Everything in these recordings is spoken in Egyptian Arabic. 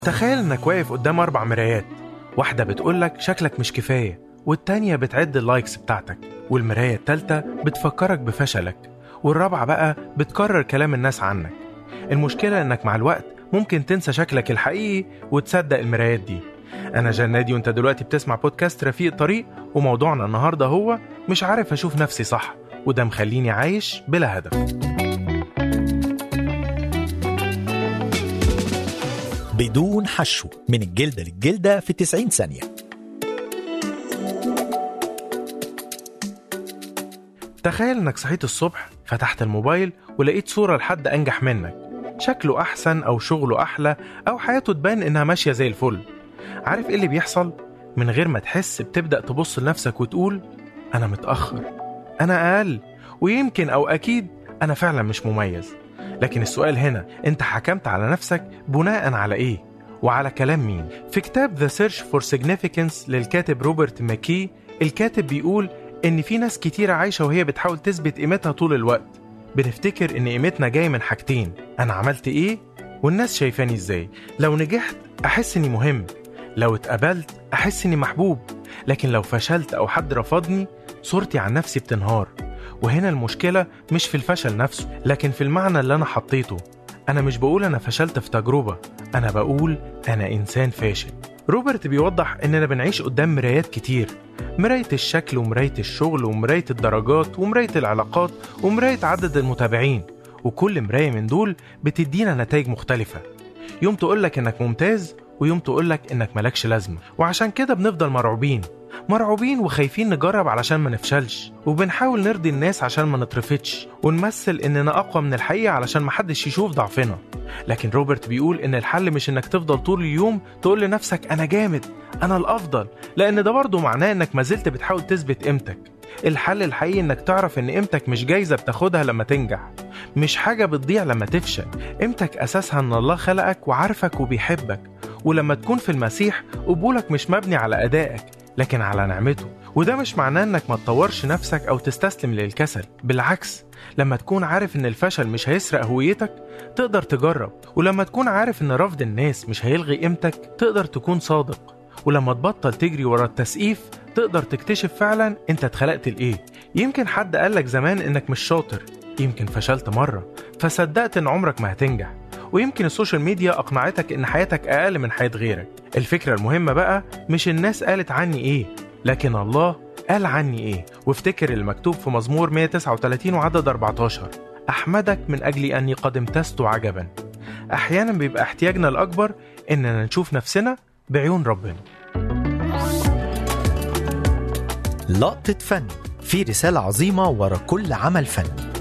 تخيل انك واقف قدام اربع مرايات واحدة بتقولك شكلك مش كفاية والتانية بتعد اللايكس بتاعتك والمراية التالتة بتفكرك بفشلك والرابعة بقى بتكرر كلام الناس عنك المشكلة انك مع الوقت ممكن تنسى شكلك الحقيقي وتصدق المرايات دي أنا جنادي وأنت دلوقتي بتسمع بودكاست رفيق طريق وموضوعنا النهاردة هو مش عارف أشوف نفسي صح وده مخليني عايش بلا هدف بدون حشو من الجلدة للجلدة في 90 ثانية تخيل انك صحيت الصبح فتحت الموبايل ولقيت صورة لحد أنجح منك شكله أحسن أو شغله أحلى أو حياته تبان إنها ماشية زي الفل عارف إيه اللي بيحصل؟ من غير ما تحس بتبدأ تبص لنفسك وتقول أنا متأخر أنا أقل ويمكن أو أكيد أنا فعلا مش مميز لكن السؤال هنا أنت حكمت على نفسك بناء على إيه؟ وعلى كلام مين؟ في كتاب The Search for Significance للكاتب روبرت ماكي الكاتب بيقول إن في ناس كتيرة عايشة وهي بتحاول تثبت قيمتها طول الوقت بنفتكر إن قيمتنا جاية من حاجتين أنا عملت إيه والناس شايفاني إزاي لو نجحت أحس إني مهم لو اتقبلت أحس إني محبوب لكن لو فشلت أو حد رفضني صورتي عن نفسي بتنهار وهنا المشكلة مش في الفشل نفسه لكن في المعنى اللي أنا حطيته أنا مش بقول أنا فشلت في تجربة أنا بقول أنا إنسان فاشل روبرت بيوضح إننا بنعيش قدام مرايات كتير مراية الشكل ومراية الشغل ومراية الدرجات ومراية العلاقات ومراية عدد المتابعين وكل مراية من دول بتدينا نتائج مختلفة يوم تقولك إنك ممتاز ويوم تقولك إنك ملكش لازمة وعشان كده بنفضل مرعوبين مرعوبين وخايفين نجرب علشان ما نفشلش وبنحاول نرضي الناس عشان ما نترفضش ونمثل إننا أقوى من الحقيقة علشان محدش يشوف ضعفنا لكن روبرت بيقول إن الحل مش إنك تفضل طول اليوم تقول لنفسك أنا جامد أنا الأفضل لأن ده برضه معناه إنك ما زلت بتحاول تثبت قيمتك الحل الحقيقي إنك تعرف إن قيمتك مش جايزة بتاخدها لما تنجح مش حاجة بتضيع لما تفشل قيمتك أساسها إن الله خلقك وعارفك وبيحبك ولما تكون في المسيح قبولك مش مبني على أدائك لكن على نعمته وده مش معناه انك ما تطورش نفسك او تستسلم للكسل بالعكس لما تكون عارف ان الفشل مش هيسرق هويتك تقدر تجرب ولما تكون عارف ان رفض الناس مش هيلغي قيمتك تقدر تكون صادق ولما تبطل تجري ورا التسقيف تقدر تكتشف فعلا انت اتخلقت لايه يمكن حد قالك زمان انك مش شاطر يمكن فشلت مرة فصدقت ان عمرك ما هتنجح ويمكن السوشيال ميديا أقنعتك إن حياتك أقل من حياة غيرك الفكرة المهمة بقى مش الناس قالت عني إيه لكن الله قال عني إيه وافتكر المكتوب في مزمور 139 وعدد 14 أحمدك من أجل أني قد امتزت عجبا أحيانا بيبقى احتياجنا الأكبر إننا نشوف نفسنا بعيون ربنا لقطة فن في رسالة عظيمة ورا كل عمل فني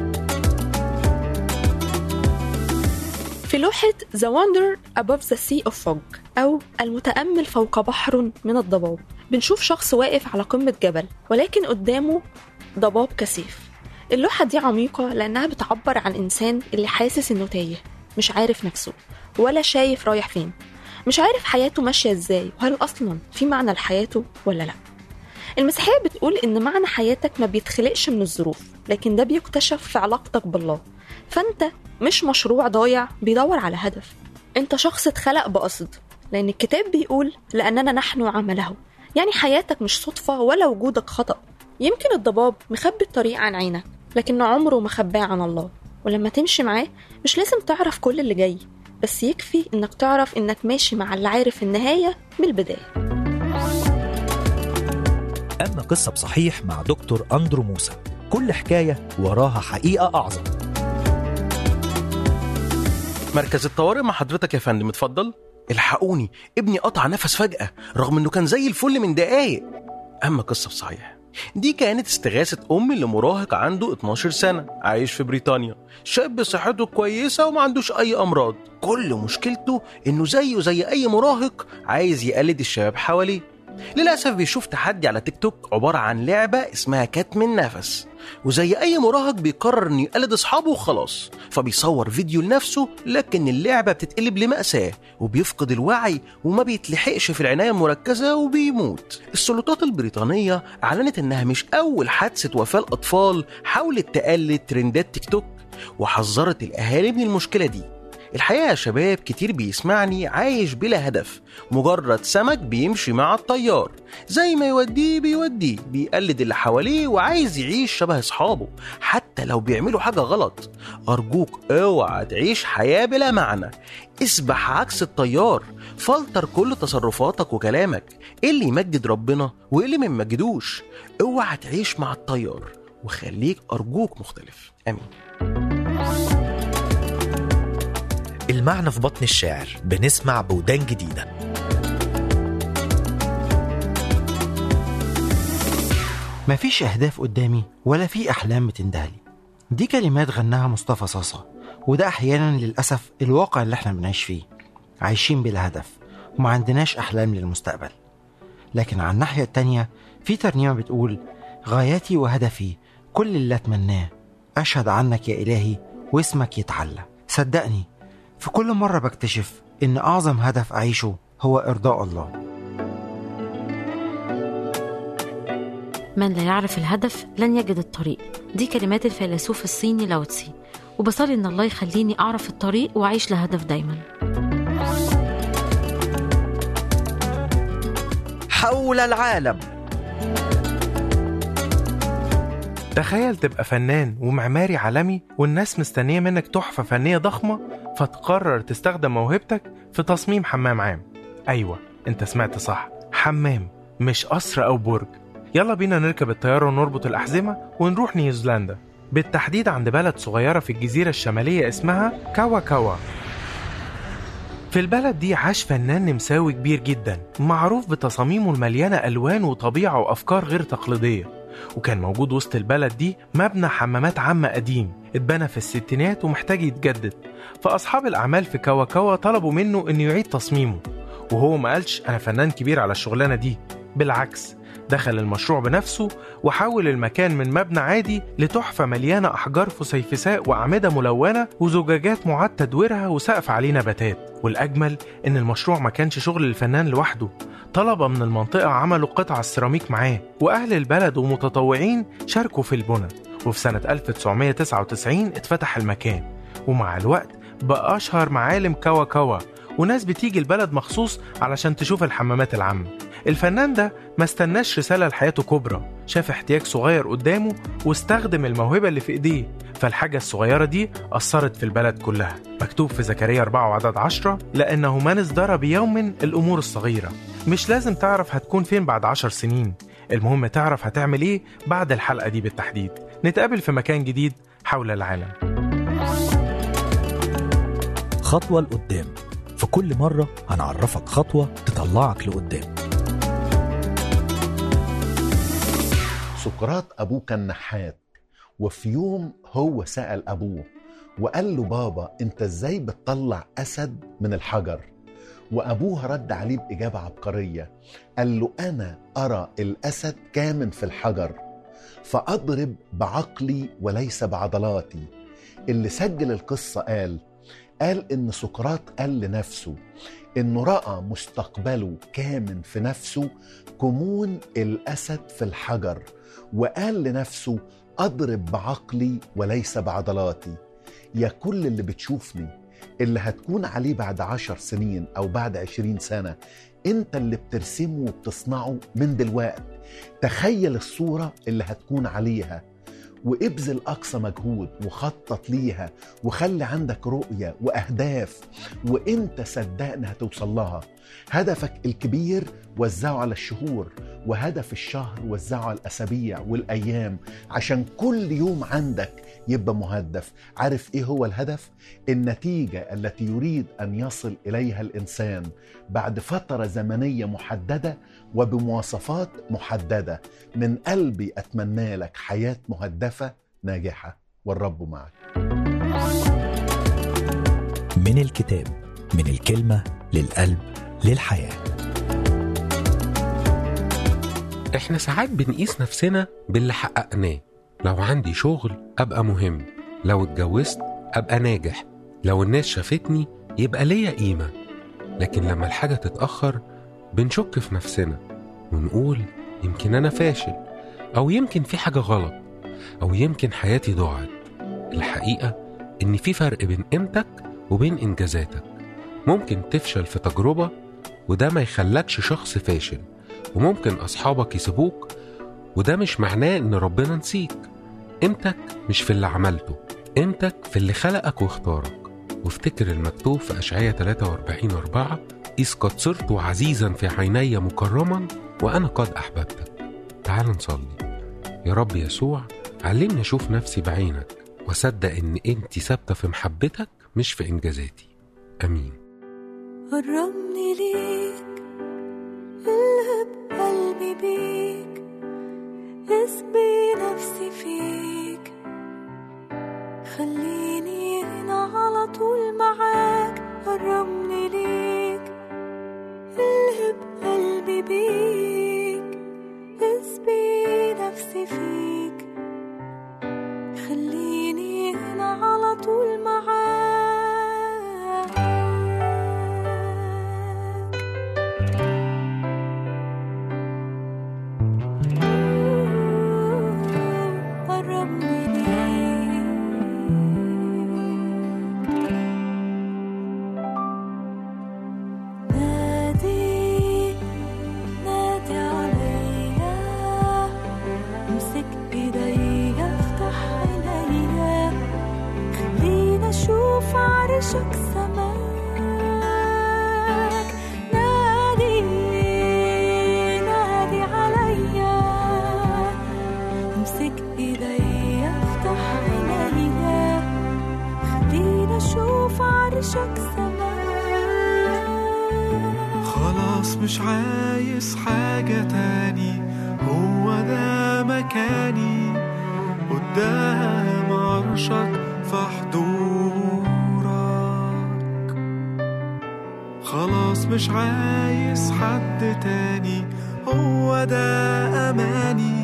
في لوحة The Wonder Above the Sea of Fog أو المتأمل فوق بحر من الضباب بنشوف شخص واقف على قمة جبل ولكن قدامه ضباب كثيف اللوحة دي عميقة لأنها بتعبر عن إنسان اللي حاسس إنه تايه مش عارف نفسه ولا شايف رايح فين مش عارف حياته ماشية إزاي وهل أصلا في معنى لحياته ولا لأ المسيحية بتقول إن معنى حياتك ما بيتخلقش من الظروف لكن ده بيكتشف في علاقتك بالله فأنت مش مشروع ضايع بيدور على هدف أنت شخص اتخلق بقصد لأن الكتاب بيقول لأننا نحن عمله يعني حياتك مش صدفة ولا وجودك خطأ يمكن الضباب مخبي الطريق عن عينك لكن عمره ما خباه عن الله ولما تمشي معاه مش لازم تعرف كل اللي جاي بس يكفي انك تعرف انك ماشي مع اللي عارف النهاية من البداية أما قصة بصحيح مع دكتور أندرو موسى كل حكاية وراها حقيقة أعظم مركز الطوارئ مع حضرتك يا فندم اتفضل الحقوني ابني قطع نفس فجأة رغم انه كان زي الفل من دقايق اما قصة صحيح دي كانت استغاثة أم لمراهق عنده 12 سنة عايش في بريطانيا شاب صحته كويسة وما عندوش أي أمراض كل مشكلته إنه زيه زي أي مراهق عايز يقلد الشباب حواليه للأسف بيشوف تحدي على تيك توك عبارة عن لعبة اسمها كتم النفس وزي أي مراهق بيقرر إنه يقلد أصحابه وخلاص فبيصور فيديو لنفسه لكن اللعبة بتتقلب لمأساة وبيفقد الوعي وما بيتلحقش في العناية المركزة وبيموت السلطات البريطانية أعلنت إنها مش أول حادثة وفاة الأطفال حاولت تقلد ترندات تيك توك وحذرت الأهالي من المشكلة دي الحقيقة يا شباب كتير بيسمعني عايش بلا هدف مجرد سمك بيمشي مع الطيار زي ما يوديه بيوديه بيقلد اللي حواليه وعايز يعيش شبه أصحابه حتى لو بيعملوا حاجة غلط أرجوك اوعى تعيش حياة بلا معنى اسبح عكس الطيار فلتر كل تصرفاتك وكلامك ايه اللي يمجد ربنا وايه اللي ما يمجدوش اوعى تعيش مع الطيار وخليك أرجوك مختلف آمين المعنى في بطن الشاعر بنسمع بودان جديدة مفيش أهداف قدامي ولا في أحلام بتندهلي دي كلمات غناها مصطفى صاصة وده أحيانا للأسف الواقع اللي احنا بنعيش فيه عايشين بلا هدف وما عندناش أحلام للمستقبل لكن على الناحية التانية في ترنيمة بتقول غايتي وهدفي كل اللي أتمناه أشهد عنك يا إلهي واسمك يتعلى صدقني في كل مرة بكتشف إن أعظم هدف أعيشه هو إرضاء الله من لا يعرف الهدف لن يجد الطريق دي كلمات الفيلسوف الصيني لاوتسي وبصلي ان الله يخليني اعرف الطريق واعيش لهدف دايما حول العالم تخيل تبقى فنان ومعماري عالمي والناس مستنية منك تحفة فنية ضخمة فتقرر تستخدم موهبتك في تصميم حمام عام أيوة أنت سمعت صح حمام مش قصر أو برج يلا بينا نركب الطيارة ونربط الأحزمة ونروح نيوزيلندا بالتحديد عند بلد صغيرة في الجزيرة الشمالية اسمها كاوا كاوا في البلد دي عاش فنان نمساوي كبير جدا معروف بتصاميمه المليانة ألوان وطبيعة وأفكار غير تقليدية وكان موجود وسط البلد دي مبنى حمامات عامة قديم اتبنى في الستينات ومحتاج يتجدد فأصحاب الأعمال في كاوا كاوا طلبوا منه إنه يعيد تصميمه وهو ما قالش أنا فنان كبير على الشغلانة دي بالعكس دخل المشروع بنفسه وحول المكان من مبنى عادي لتحفة مليانة أحجار فسيفساء وأعمدة ملونة وزجاجات معاد تدويرها وسقف عليه نباتات والأجمل إن المشروع ما كانش شغل الفنان لوحده طلبة من المنطقة عملوا قطع السيراميك معاه وأهل البلد ومتطوعين شاركوا في البنى وفي سنة 1999 اتفتح المكان ومع الوقت بقى أشهر معالم كوا كوا وناس بتيجي البلد مخصوص علشان تشوف الحمامات العامة الفنان ده ما استناش رسالة لحياته كبرى شاف احتياج صغير قدامه واستخدم الموهبة اللي في ايديه فالحاجة الصغيرة دي أثرت في البلد كلها مكتوب في زكريا 4 وعدد 10 لأنه من ازدرى بيوم الأمور الصغيرة مش لازم تعرف هتكون فين بعد عشر سنين المهم تعرف هتعمل ايه بعد الحلقة دي بالتحديد نتقابل في مكان جديد حول العالم خطوة لقدام في كل مرة هنعرفك خطوة تطلعك لقدام سقراط أبوه كان نحات وفي يوم هو سأل أبوه وقال له بابا أنت إزاي بتطلع أسد من الحجر وأبوه رد عليه بإجابة عبقرية قال له أنا أرى الأسد كامن في الحجر فأضرب بعقلي وليس بعضلاتي اللي سجل القصة قال قال إن سقراط قال لنفسه إنه رأى مستقبله كامن في نفسه كمون الأسد في الحجر وقال لنفسه أضرب بعقلي وليس بعضلاتي يا كل اللي بتشوفني اللي هتكون عليه بعد عشر سنين أو بعد عشرين سنة انت اللي بترسمه وبتصنعه من دلوقت تخيل الصورة اللي هتكون عليها وابذل أقصى مجهود وخطط ليها وخلي عندك رؤية وأهداف وانت صدقني هتوصل لها هدفك الكبير وزعه على الشهور وهدف الشهر وزعه على الأسابيع والأيام عشان كل يوم عندك يبقى مهدف عارف ايه هو الهدف النتيجة التي يريد أن يصل إليها الإنسان بعد فترة زمنية محددة وبمواصفات محددة من قلبي أتمنى لك حياة مهدفة ناجحة والرب معك من الكتاب من الكلمة للقلب للحياة احنا ساعات بنقيس نفسنا باللي حققناه لو عندي شغل ابقى مهم لو اتجوزت ابقى ناجح لو الناس شافتني يبقى ليا قيمه لكن لما الحاجه تتاخر بنشك في نفسنا ونقول يمكن انا فاشل او يمكن في حاجه غلط او يمكن حياتي ضاعت الحقيقه ان في فرق بين قيمتك وبين إنجازاتك ممكن تفشل في تجربة وده ما يخلكش شخص فاشل وممكن أصحابك يسيبوك وده مش معناه إن ربنا نسيك قيمتك مش في اللي عملته قيمتك في اللي خلقك واختارك وافتكر المكتوب في أشعية 43 4 إذ قد صرت عزيزا في عيني مكرما وأنا قد أحببتك تعال نصلي يا رب يسوع علمني أشوف نفسي بعينك وصدق إن أنت ثابتة في محبتك مش في إنجازاتي أمين قربني ليك الهب قلبي بيك اسبي نفسي فيك خليني هنا على طول معاك قربني ليك الهب قلبي بيك اسبي نفسي فيك خليني هنا على طول معاك قربني ليك نادي نادي عليا امسك ايديا افتح عينيا خلينا اشوف عرشك سماك نادي نادي عليا امسك ايديا افتح عينيا خلينا اشوف عرشك سماك خلاص مش عايز حاجة تاني هو ده مكاني قدام عرشك في حضورك خلاص مش عايز حد تاني هو ده أماني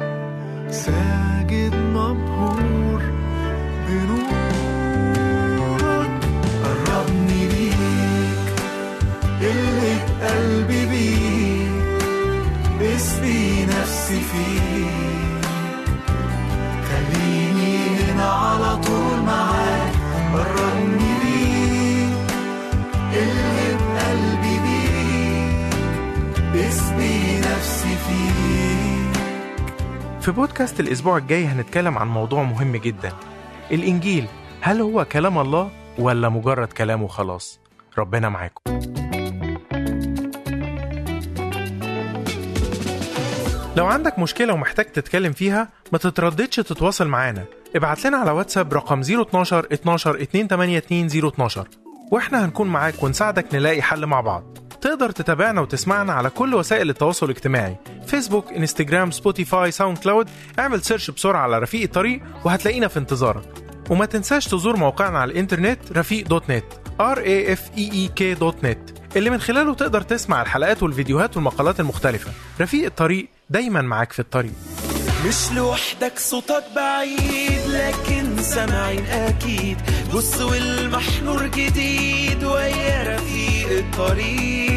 ساجد مبهور بنورك قربني ليك اللي قلبي بيك اسبي نفسي فيك خليني هنا على طول معاك قربني ليك اللي بقلبي بيك اسبي نفسي فيك في بودكاست الأسبوع الجاي هنتكلم عن موضوع مهم جدا الإنجيل هل هو كلام الله ولا مجرد كلام وخلاص ربنا معاكم لو عندك مشكلة ومحتاج تتكلم فيها ما تترددش تتواصل معانا ابعت لنا على واتساب رقم 012 12 282 012 واحنا هنكون معاك ونساعدك نلاقي حل مع بعض تقدر تتابعنا وتسمعنا على كل وسائل التواصل الاجتماعي فيسبوك انستجرام سبوتيفاي ساوند كلاود اعمل سيرش بسرعة على رفيق الطريق وهتلاقينا في انتظارك وما تنساش تزور موقعنا على الانترنت رفيق دوت نت r a f e e k دوت نت اللي من خلاله تقدر تسمع الحلقات والفيديوهات والمقالات المختلفة رفيق الطريق دايما معاك في الطريق مش لوحدك صوتك بعيد لكن سامعين اكيد بص والمحنور جديد ويا رفيق الطريق